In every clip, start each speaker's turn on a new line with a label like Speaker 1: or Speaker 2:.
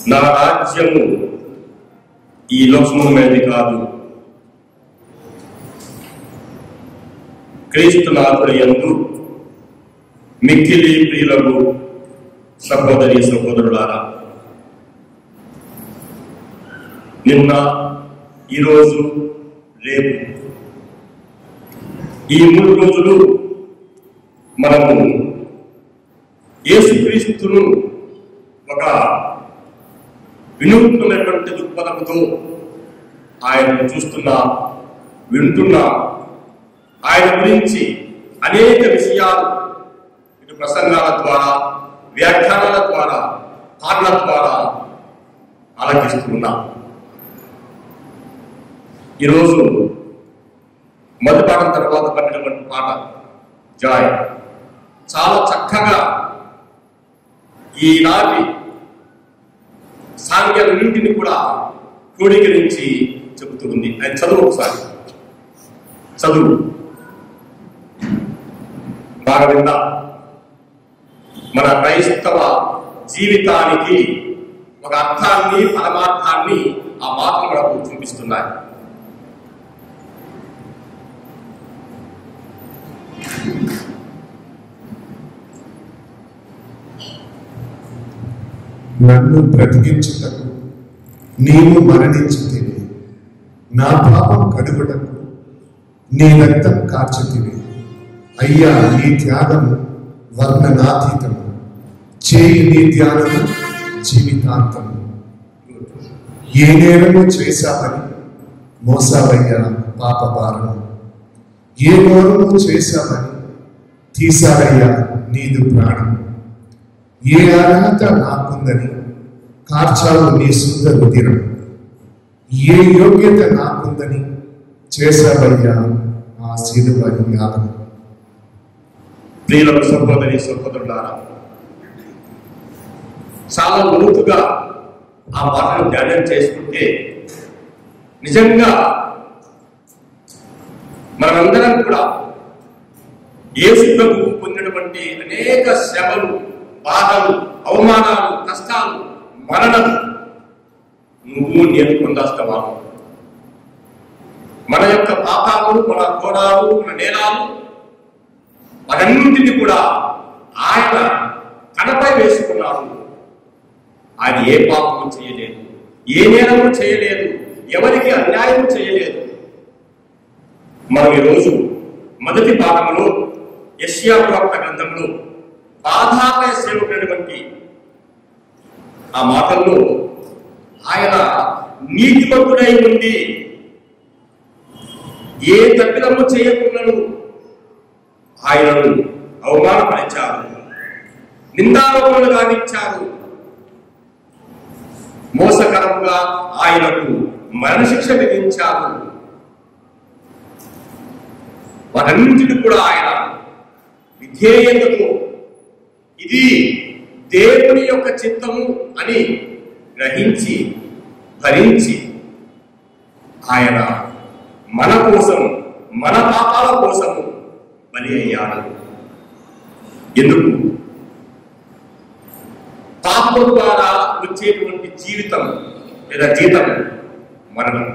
Speaker 1: నా రాజ్యము ఈ లోకమైనది కాదు క్రీస్తు నాథుడు యందు మిక్కిలి ప్రియులకు సహోదరి సహోదరులారా నిన్న ఈరోజు రేపు ఈ మూడు రోజులు మనము యేసుక్రీస్తును ఒక వినూత్నమైనటువంటి దృక్పథంతో ఆయనను చూస్తున్నా వింటున్నా ఆయన గురించి అనేక విషయాలు ఇటు ప్రసంగాల ద్వారా వ్యాఖ్యానాల ద్వారా పాటల ద్వారా ఆలకిస్తున్నా ఈరోజు మొదటి పాఠం తర్వాత పడినటువంటి పాట జాయ్ చాలా చక్కగా ఈనాటి సాంఖ్యాలన్నింటిని కూడా క్రోడీకరించి చెబుతుంది ఆయన చదువు ఒకసారి చదువు బాగా విందా మన క్రైస్తవ జీవితానికి ఒక అర్థాన్ని పరమార్థాన్ని ఆ మాటలు మనకు చూపిస్తున్నాయి
Speaker 2: నన్ను బ్రతికించుటకు నీవు మరణించితివి నా పాపం కడుగుటకు నీ రక్తం కార్చితివి అయ్యా నీ త్యాగము వర్ణనాతీతము చేయి నీ ధ్యానము జీవితాంతము ఏ నేరము చేశావని మోసావయ్యా పాప భారము ఏ ఘోరము చేశావని తీసావయ్యా నీదు ప్రాణం ఏ అర్హత నాకుందని కార్చాలు నీ శుద్ధ రుధిరం ఏ యోగ్యత నాకుందని చేశావయ్యా ఆ శిలువ యాగం
Speaker 1: ప్రియులకు సహోదరి సహోదరులారా చాలా లోతుగా ఆ మాటను ధ్యానం చేసుకుంటే నిజంగా మనమందరం కూడా యేసు ప్రభువు పొందినటువంటి అనేక శ్రమలు బాధలు అవమానాలు కష్టాలు మరణం నువ్వు నేను పొందాస్తావా మన యొక్క పాపాలు మన ఘోరాలు మన నేరాలు వాటన్నింటినీ కూడా ఆయన తనపై వేసుకున్నాడు ఆయన ఏ పాపము చేయలేదు ఏ నేరము చేయలేదు ఎవరికి అన్యాయం చేయలేదు మనం ఈరోజు మొదటి భాగంలో యష్యా ప్రవక్త గ్రంథంలో బాధాపై సేవకుడైనటువంటి ఆ మాటల్లో ఆయన నీతిమంతుడై ఉండి ఏ తప్పిదము చేయకున్నాను ఆయనను అవమానపరిచారు నిందారోపణలు గావించారు మోసకరంగా ఆయనకు మరణశిక్ష విధించారు వాటన్నింటిని కూడా ఆయన విధేయతతో ఇది దేవుని యొక్క చిత్తము అని గ్రహించి భరించి ఆయన మన కోసం మన పాపాల కోసము బలి అయ్యాడు ఎందుకు పాపం ద్వారా వచ్చేటువంటి జీవితం లేదా జీతం మరణం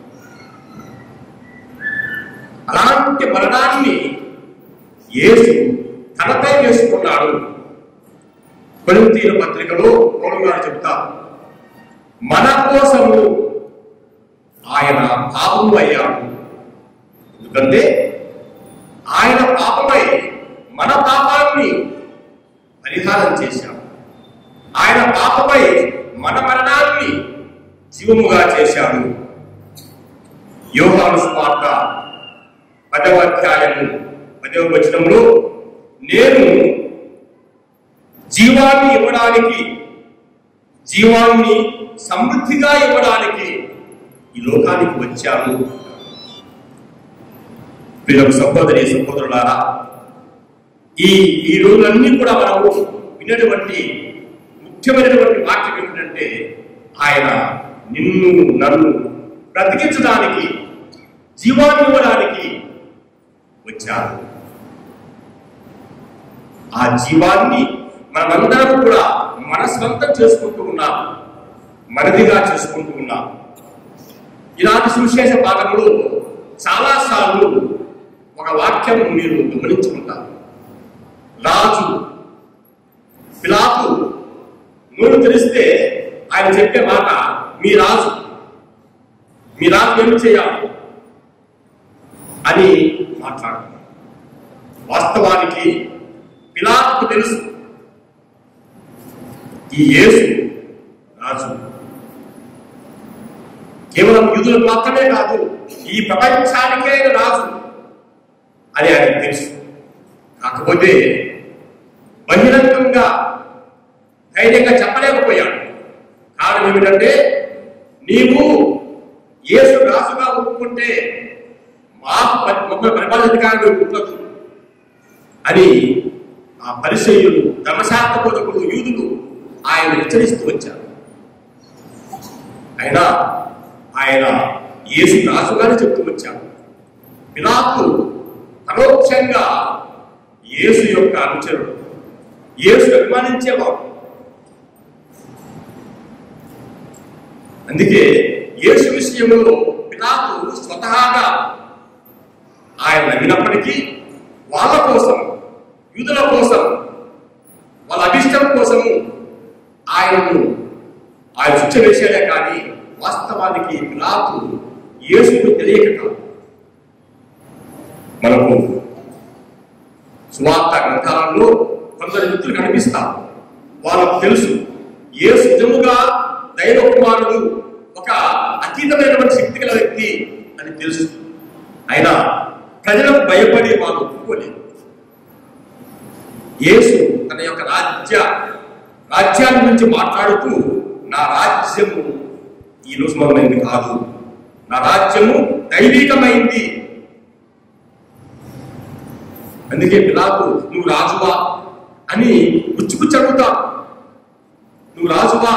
Speaker 1: అలాంటి మరణాన్ని యేసు తనపై వేసుకున్నాడు కొరింథీయుల పత్రికలో పౌలు గారు చెప్తారు మన కోసము ఆయన పాపము అయ్యాడు ఎందుకంటే ఆయన పాపమై మన పాపాన్ని పరిహారం చేశాడు ఆయన పాపమై మన మరణాన్ని జీవముగా చేశాడు యోహాను స్వార్త పదవ అధ్యాయము పదవ వచనంలో నేను జీవాన్ని ఇవ్వడానికి జీవాన్ని సమృద్ధిగా ఇవ్వడానికి ఈ లోకానికి వచ్చాను వీళ్ళకు సహోదరి సహోదరులారా ఈ ఈ రోజులన్నీ కూడా మనము విన్నటువంటి ముఖ్యమైనటువంటి వాక్యం ఏమిటంటే ఆయన నిన్ను నన్ను బ్రతికించడానికి జీవాన్ని ఇవ్వడానికి వచ్చారు ఆ జీవాన్ని మనమందరం కూడా మన స్వంతం చేసుకుంటూ ఉన్నాం మనదిగా చేసుకుంటూ ఉన్నాం ఇలాంటి సువిశేష భాగంలో చాలాసార్లు ఒక వాక్యం మీరు గమనించుకుంటారు రాజు పిలాతు నోరు తెరిస్తే ఆయన చెప్పే మాట మీ రాజు మీ రాజు ఏమి చేయాలి అని మాట్లాడుతున్నారు వాస్తవానికి పిలాతుకు తెలుసు ఈ యేసు రాజు కేవలం యూదులకు మాత్రమే కాదు ఈ ప్రపంచానికే ఆయన రాజు అని ఆయనకు తెలుసు కాకపోతే బహిరంగంగా ధైర్యంగా చెప్పలేకపోయాడు కారణం ఏమిటంటే నీవు యేసు రాజుగా ఒప్పుకుంటే మాకు ప- మమ్మల్ని పరిపాలనధికారంలో ఉండదు అని ఆ పరిచయులు ధర్మశాస్త్ర బోధకులు యూదులు ఆయన హెచ్చరిస్తూ వచ్చారు అయినా ఆయన యేసు రాజుగానే చెప్తూ వచ్చారు పిలాతు పరోక్షంగా యేసు యొక్క అనుచరుడు యేసు అభిమానించేవాడు అందుకే యేసు విషయంలో పిలాతు స్వతహాగా ఆయన నమ్మినప్పటికీ వాళ్ళ కోసం యూదుల కోసం వాళ్ళ అభిష్టం కోసము ఆయనను ఆయన శిక్ష వేసేదే కానీ వాస్తవానికి పిలాతు యేసుకు తెలియక కాదు మనకు సువార్త గ్రంథాలలో కొందరు వ్యక్తులు కనిపిస్తారు వాళ్ళకు తెలుసు యేసు నిజముగా దైవ కుమారుడు ఒక అతీతమైనటువంటి శక్తి గల వ్యక్తి అని తెలుసు అయినా ప్రజలకు భయపడి వాళ్ళు ఒప్పుకోలేదు యేసు తన యొక్క రాజ్య రాజ్యాన్ని గురించి మాట్లాడుతూ నా రాజ్యము ఈ లోకమైంది కాదు నా రాజ్యము దైవికమైంది అందుకే పిలాకు నువ్వు రాజువా అని పుచ్చుపుచ్చి అడుగుతా నువ్వు రాజువా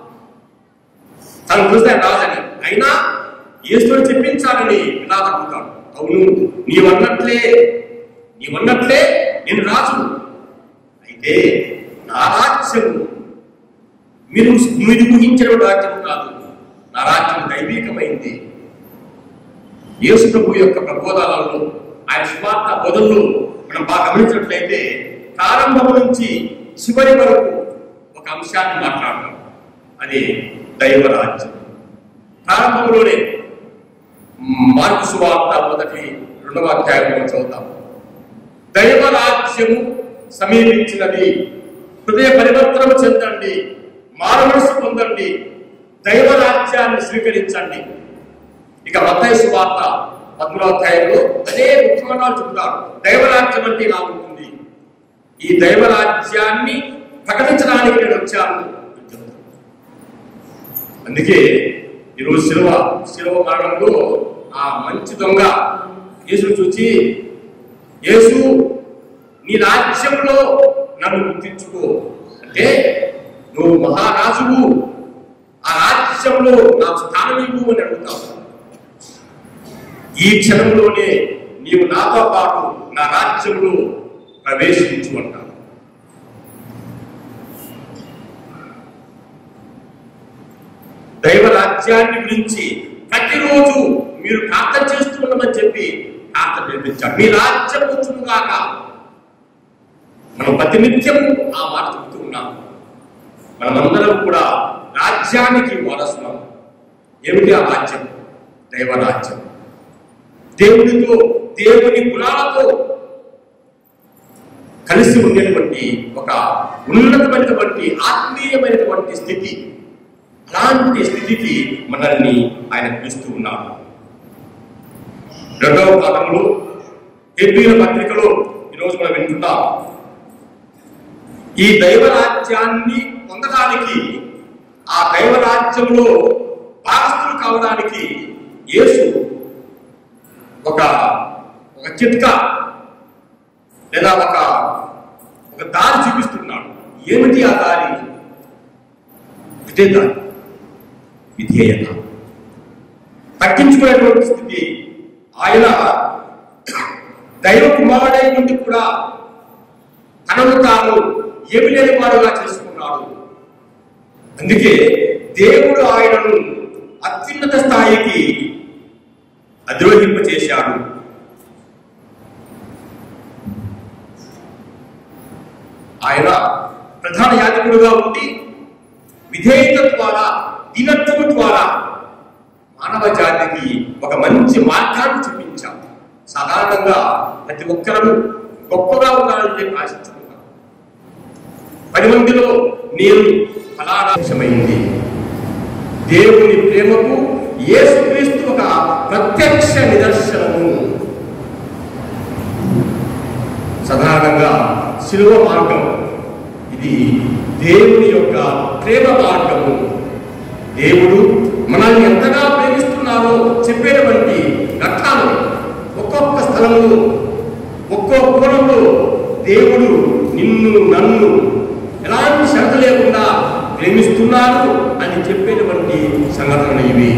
Speaker 1: తను చూస్తే ఆయన రాజని అయినా యేసుని చెప్పించాలని పిలాతు అడుగుతాడు అవును నీవన్నట్లే నీవన్నట్లే నేను రాజు అయితే నా రాజ్యము మీరు మీరు ఊహించిన రాజ్యం కాదు నా రాజ్యం దైవికమైంది యేసు ప్రభు యొక్క ప్రబోధాలలో ఆయన సువార్త బోధనలు మనం బాగా గమనించినట్లయితే ప్రారంభం నుంచి చివరి వరకు ఒక అంశాన్ని మాట్లాడతాం అది దైవరాజ్యం ప్రారంభంలోనే మార్పు సువార్త మొదటి రెండవ అధ్యాయంలో చదువుతాం దైవరాజ్యము సమీపించినది హృదయ పరివర్తనము చెందండి మానవనసు పొందండి దైవరాజ్యాన్ని స్వీకరించండి ఇక మత్తయి సువార్త పదమూడవ అధ్యాయంలో అదే ముఖ్యమైన చెబుతారు దైవరాజ్యం అంటే ఇలా ఉంటుంది ఈ దైవరాజ్యాన్ని ప్రకటించడానికి నేను వచ్చాను అని చెప్తారు. అందుకే ఈరోజు శిలువ శిలువ మరణంలో ఆ మంచి దొంగ యేసును చూచి యేసు నీ రాజ్యంలో నన్ను గుర్తించుకో అంటే నువ్వు మహారాజువు ఆ రాజ్యంలో నాకు స్థానం ఇవ్వు అని అడుగుతావు ఈ క్షణంలోనే నీవు నాతో పాటు నా రాజ్యంలో ప్రవేశించు అంటాను దైవ రాజ్యాన్ని గురించి ప్రతిరోజు మీరు ప్రార్థన చేస్తున్నామని చెప్పి ప్రార్థన నేర్పించాడు మీ రాజ్యం వచ్చునుగాక మనం ప్రతినిత్యము ఆ మాట చెబుతూ ఉన్నాం మనమందరం కూడా రాజ్యానికి వారసులం ఏమిటి ఆ రాజ్యం దైవరాజ్యం దేవునితో దేవుని గుణాలతో కలిసి ఉండేటువంటి ఒక ఉన్నతమైనటువంటి ఆత్మీయమైనటువంటి స్థితి అలాంటి స్థితికి మనల్ని ఆయన పిలుస్తూ ఉన్నారు రెండవ పాదంలో హెబ్రీల పత్రికలో ఈరోజు మనం వింటున్నాం ఈ దైవరాజ్యాన్ని పొందడానికి ఆ దైవరాజ్యంలో భాగస్థులు కావడానికి యేసు ఒక ఒక చిట్కా లేదా ఒక ఒక దారి చూపిస్తున్నాడు ఏమిటి ఆ దారి ఇదే దారి విధేయత తగ్గించుకునేటువంటి స్థితి ఆయన దైవ కుమారుడై నుండి కూడా తనను తాను ఏమి లేని వాడుగా చేసుకున్నాడు అందుకే దేవుడు ఆయనను అత్యున్నత స్థాయికి అధిరోహింప చేశాడు ఆయన ప్రధాన యాజకుడుగా ఉండి విధేయత ద్వారా దీనత్వము ద్వారా మానవ జాతికి ఒక మంచి మార్గాన్ని చూపించాం సాధారణంగా ప్రతి ఒక్కరూ గొప్పగా ఉండాలని చెప్పి ఆశించుకున్నాం పది మందిలో నేను ఫలానాంశమైంది దేవుని ప్రేమకు యేసుక్రీస్తు ఒక ప్రత్యక్ష నిదర్శనము సాధారణంగా శిలువ మార్గం ఇది దేవుని యొక్క ప్రేమ మార్గము దేవుడు మనల్ని ఎంతగా ప్రేమిస్తున్నారో చెప్పేటువంటి ఘట్టాలు ఒక్కొక్క స్థలంలో ఒక్కో కోణంలో దేవుడు నిన్ను నన్ను ఎలాంటి శ్రద్ధ లేకుండా ప్రేమిస్తున్నాడు అని చెప్పేటువంటి సంఘటనలు ఇవి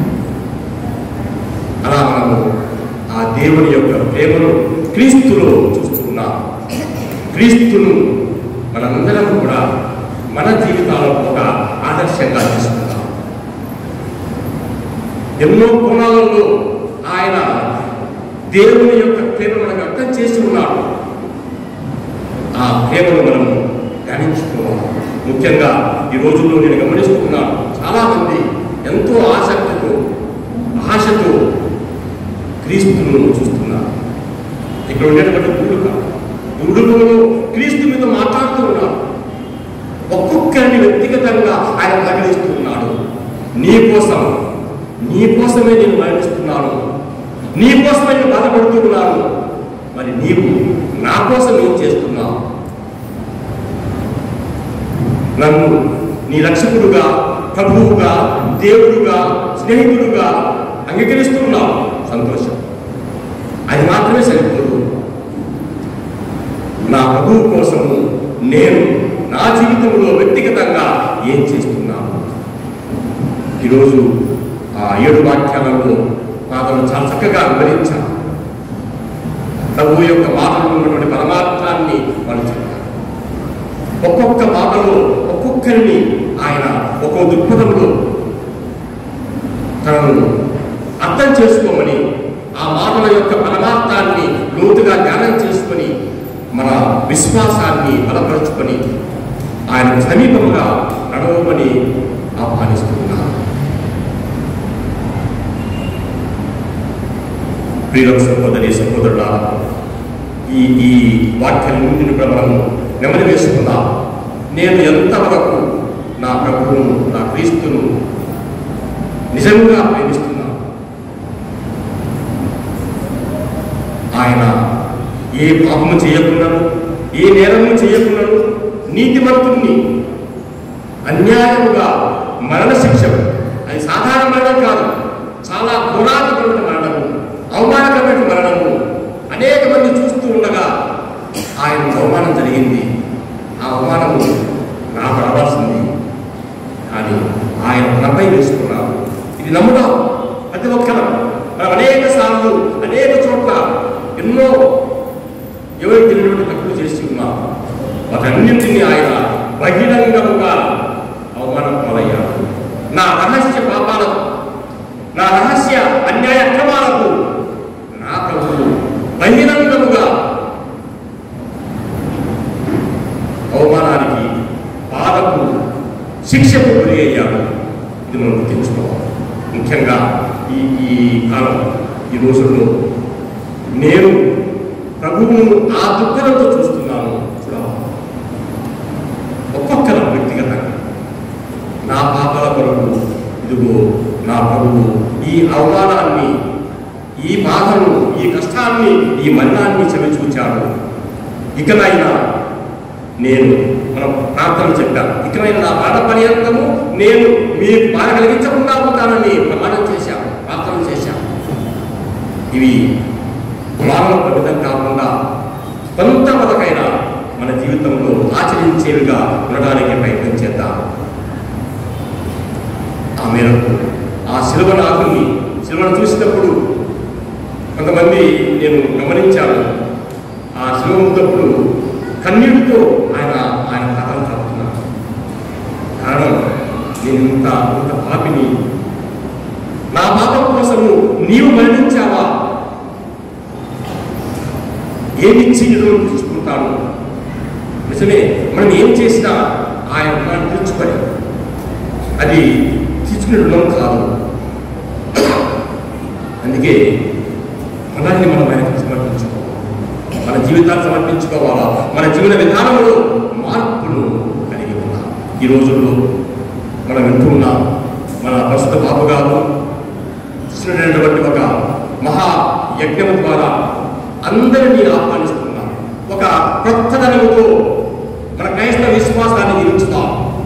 Speaker 1: అలా మనము ఆ దేవుని యొక్క ప్రేమను క్రీస్తులో చూస్తున్నాం క్రీస్తును మనందరం కూడా మన జీవితాలలో ఒక ఆదర్శంగా తీసుకుంటాం ఎన్నో కోణాలలో ఆయన దేవుని యొక్క ప్రేమ మనకు అర్థం చేసి ఉన్నాడు ఆ ప్రేమను మనం ధ్యానించుకోవాలి ముఖ్యంగా ఈ రోజుల్లో నేను గమనిస్తున్నాను చాలా మంది ఎంతో ఆసక్తితో ఆశతో క్రీస్తును చూస్తున్నారు ఇక్కడ ఉండేటువంటి గుడుక గుడులో క్రీస్తు మీద మాట్లాడుతూ ఉన్నాడు ఒక్కొక్కరిని వ్యక్తిగతంగా ఆయన ప్రకటిస్తున్నాడు నీ కోసం నీ కోసమే నేను మరణిస్తున్నాను నీ కోసమే నేను బాధపడుతూ ఉన్నాను మరి నీవు నా కోసం ఏం చేస్తున్నావు నన్ను నీ రక్షకుడుగా ప్రభువుగా దేవుడుగా స్నేహితుడుగా అంగీకరిస్తున్నావు సంతోషం అది మాత్రమే సరిపోదు నా ప్రభువు కోసము నేను నా జీవితంలో వ్యక్తిగతంగా ఏం చేస్తున్నాను ఈరోజు ఆ ఏడు వాక్యాలలో మాటలు చాలా చక్కగా వివరించాను ప్రభు యొక్క మాటలు ఉన్నటువంటి పరమార్థాన్ని వాళ్ళు చెప్పారు ఒక్కొక్క మాటలో ఒక్కొక్కరిని ఆయన ఒక్కో దృక్పథంలో తనను అర్థం చేసుకోమని ఆ మాటల యొక్క పరమార్థాన్ని లోతుగా ధ్యానం చేసుకొని మన విశ్వాసాన్ని బలపరుచుకొని ఆయన సమీపముగా నడవమని ఆహ్వానిస్తున్నాను ప్రియుల సహోదరి సహోదరుల ఈ ఈ వాక్యం నుండి కూడా మనము నెమ్మది వేసుకుందాం నేను ఎంతవరకు నా ప్రభువును నా క్రీస్తును నిజంగా ప్రేమిస్తున్నాను ఆయన ఏ పాపము చేయకున్నాను ఏ నేరము చేయకున్నాను నీతిమంతుణ్ణి అన్యాయముగా మరణశిక్ష అది సాధారణ మరణం కాదు చాలా ఘోరాత్మకమైన మరణము అవమానకరమైన మరణము అనేక మంది చూస్తూ ఉండగా ఆయన అవమానం జరిగింది ఆ అవమానము నాకు రావాల్సింది కానీ ఆయన మనపై వేసుకున్నారు ఇది నమ్ముదాం ప్రతి ఒక్కరం మనం అనేక సార్లు అనేక చోట్ల ఎన్నో ఎవరికి తెలియనటువంటి తప్పులు చేసి ఉన్నాం వాటన్నింటినీ ఆయన బహిరంగముగా అవమానం పాలయ్యాడు నా రహస్య పాపాలకు నా రహస్య అన్యాయ అక్రమాలకు నా ప్రభువు బహిరంగముగా అవమానానికి బాధకు శిక్షకు గురి అయ్యాడు ఇది మనం గుర్తించుకోవాలి ముఖ్యంగా ఈ ఈ కాలం ఈ రోజుల్లో నేను ప్రభువును ఆ దుఃఖంతో చూస్తున్నాను చూడాలి ఒక్కొక్కరు వ్యక్తిగతంగా నా పాపాల కొరకు ఇదిగో నా ప్రభువు ఈ అవమానాన్ని ఈ బాధను ఈ కష్టాన్ని ఈ మరణాన్ని చవిచూచాడు ఇకనైనా నేను మనం ప్రార్థన చెప్పాను ఇకనైనా నా బాధ పర్యంతము నేను మీకు బాధ కలిగించకుండా ఉంటానని ప్రమాణం చేశాం ప్రార్థన చేశాం ఇవి కులాలను పరిమితం కాకుండా కొంతవరకైనా మన జీవితంలో ఆచరించేవిగా ఉండడానికి ప్రయత్నం చేద్దాం ఆ మేరకు ఆ శిలువనాథుని శిలువను చూసినప్పుడు కొంతమంది నేను గమనించాను ఆ శిలువ ఉన్నప్పుడు కన్నీటితో ఆయన ఆయన కథలు చదువుతున్నారు కారణం నేను ఇంత ఇంత పాపిని నా పాపం కోసము నీవు మరణించావా ఏమిచ్చి రుణం తీర్చుకుంటాను నిజమే మనం ఏం చేసినా ఆయన రుణాన్ని తీర్చుకొని అది తీసుకునే రుణం కాదు అందుకే మనల్ని మనం ఆయనకు సమర్పించుకోవాలి మన జీవితాన్ని సమర్పించుకోవాలా మన జీవన విధానంలో మార్పును కలిగి ఉన్నాం ఈ రోజుల్లో మనం వింటూ ఉన్నాం మన ప్రస్తుత బాబు గారు చూసినటువంటి ఒక మహా యజ్ఞం ద్వారా అందరినీ ఆహ్వానిస్తున్నాం ఒక కొత్తదనముతో మన క్రైస్తవ విశ్వాసాన్ని జీవిస్తాం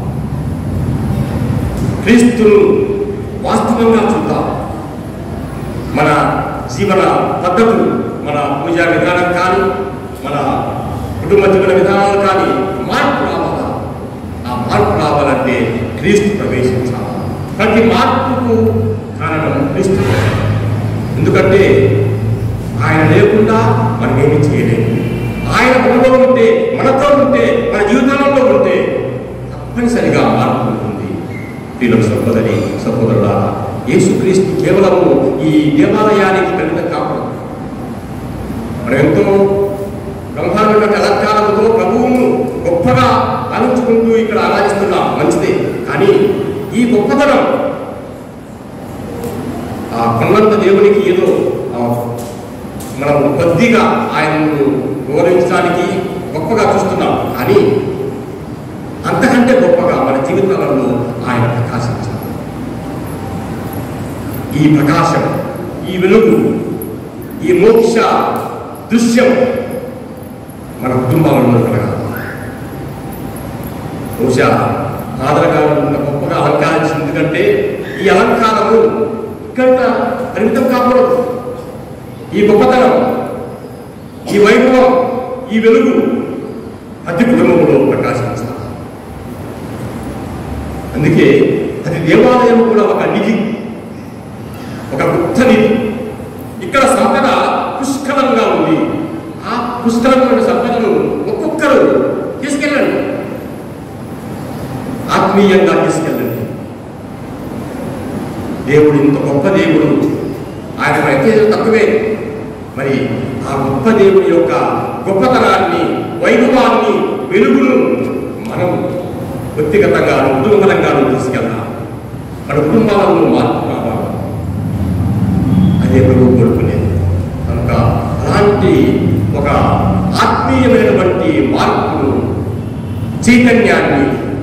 Speaker 1: క్రీస్తును వాస్తవంగా చూద్దాం మన జీవన పద్ధతులు మన పూజా విధానం కానీ మన కుటుంబ జీవన విధానాలు కానీ మార్పు రావాలా ఆ మార్పు రావాలంటే క్రీస్తు ప్రవేశించాలి ప్రతి మార్పుకు కారణం క్రీస్తు ఎందుకంటే ఆయన లేకుండా మనం ఏమీ చేయలేము ఆయన మనలో ఉంటే మనతో ఉంటే మన జీవితంలో ఉంటే తప్పనిసరిగా మార్పు ఉంటుంది ప్రియుల సహోదరి సహోదరుడా యేసుక్రీస్తు కేవలము ఈ దేవాలయానికి పరిమితం కాకూడదు మనం ఎంతో బ్రహ్మాండ అలంకారముతో ప్రభువును గొప్పగా ఆలోచుకుంటూ ఇక్కడ ఆరాధిస్తున్నాం మంచిదే కానీ ఈ గొప్పతనం ఆ కొన్నంత దేవునికి ఏదో ఆ, మనం కొద్దిగా ఆయనను గౌరవించడానికి గొప్పగా చూస్తున్నాం కానీ అంతకంటే గొప్పగా మన జీవితాలలో ఆయన ప్రకాశించాలి ఈ ప్రకాశం ఈ వెలుగు ఈ మోక్ష దృశ్యం మన కుటుంబాలలో కలగాలి బహుశా ఆదరగారు ఇంత గొప్పగా అలంకరించింది ఎందుకంటే ఈ అలంకారము ఇక్కడ పరిమితం కాకూడదు ఈ గొప్పతనం ఈ వైభవం ఈ వెలుగు ప్రతి కుటుంబంలో ప్రకాశించాలి అందుకే అది దేవాలయం కూడా ఒక నిధి ఒక గుప్త నిధి ఇక్కడ సంపద పుష్కలంగా ఉంది ఆ పుష్కలమైన సంపదను ఒక్కొక్కరు తీసుకెళ్ళండి ఆత్మీయంగా తీసుకెళ్ళండి దేవుడు ఇంత గొప్ప దేవుడు ఆయన ప్రత్యేకత తక్కువే మరి ఆ గొప్ప దేవుడి యొక్క గొప్పతనాన్ని వైభవాన్ని వెలుగును మనం వ్యక్తిగతంగా కుటుంబపరంగా తీసుకెళ్తాం మన కుటుంబాలను మార్పు కావాలి అదే ప్రభు కోరుకునేది కనుక అలాంటి ఒక ఆత్మీయమైనటువంటి మార్పును చైతన్యాన్ని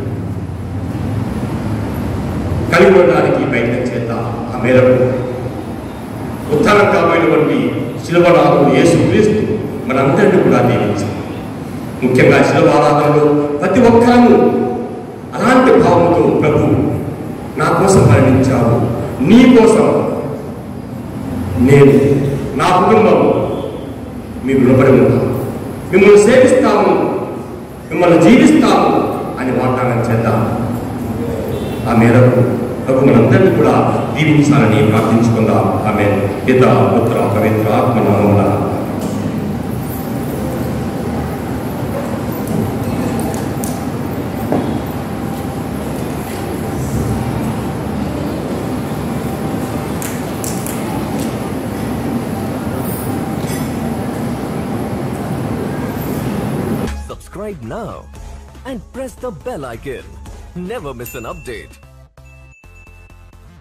Speaker 1: కలిగి ఉండడానికి ప్రయత్నం చేద్దాం ఆ మేరకు ఉత్థానం కాబోయినటువంటి శిలవనాథుడు యేసు క్రీస్తు మనందరినీ కూడా దీవించాలి ముఖ్యంగా శిలవారాధనలో ప్రతి ఒక్కరము అలాంటి భావంతో ప్రభు నా కోసం మరణించావు నీ కోసం నేను నా కుటుంబం మీకు రుణపడి ఉంటాను మిమ్మల్ని సేవిస్తాము మిమ్మల్ని జీవిస్తాము అని వాగ్దానం చేద్దాం ఆ మేరకు ప్రభు మనందరినీ కూడా దీవించాలని ప్రార్థించుకుందాం ఆమె పిత పుత్ర పవిత్ర ఆత్మ నామమున
Speaker 3: Subscribe now and press the bell icon. Never miss an update.